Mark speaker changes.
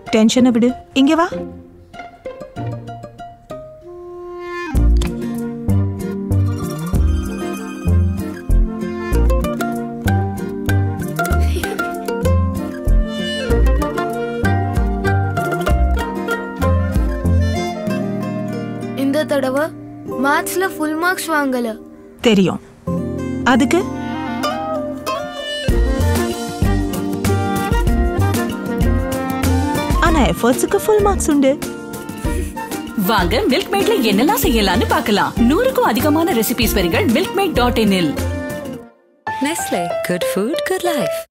Speaker 1: டென்ஷனை விடு இங்க வா
Speaker 2: இந்த தடவை மேத்ஸ்ல ஃபுல் மார்க்ஸ் வாங்கல
Speaker 1: தெரியும் அதுக்கு ஆனா எஃபர்ட்ஸுக்கு ஃபுல் மார்க்ஸ் உண்டு
Speaker 3: வாங்க மில்க் மேட்ல என்னெல்லாம் செய்யலாம்னு பார்க்கலாம் நூறுக்கும் அதிகமான ரெசிபிஸ் பெறுங்கள் மில்க் மேட் டாட் இனில்
Speaker 4: Nestle, good food, good life.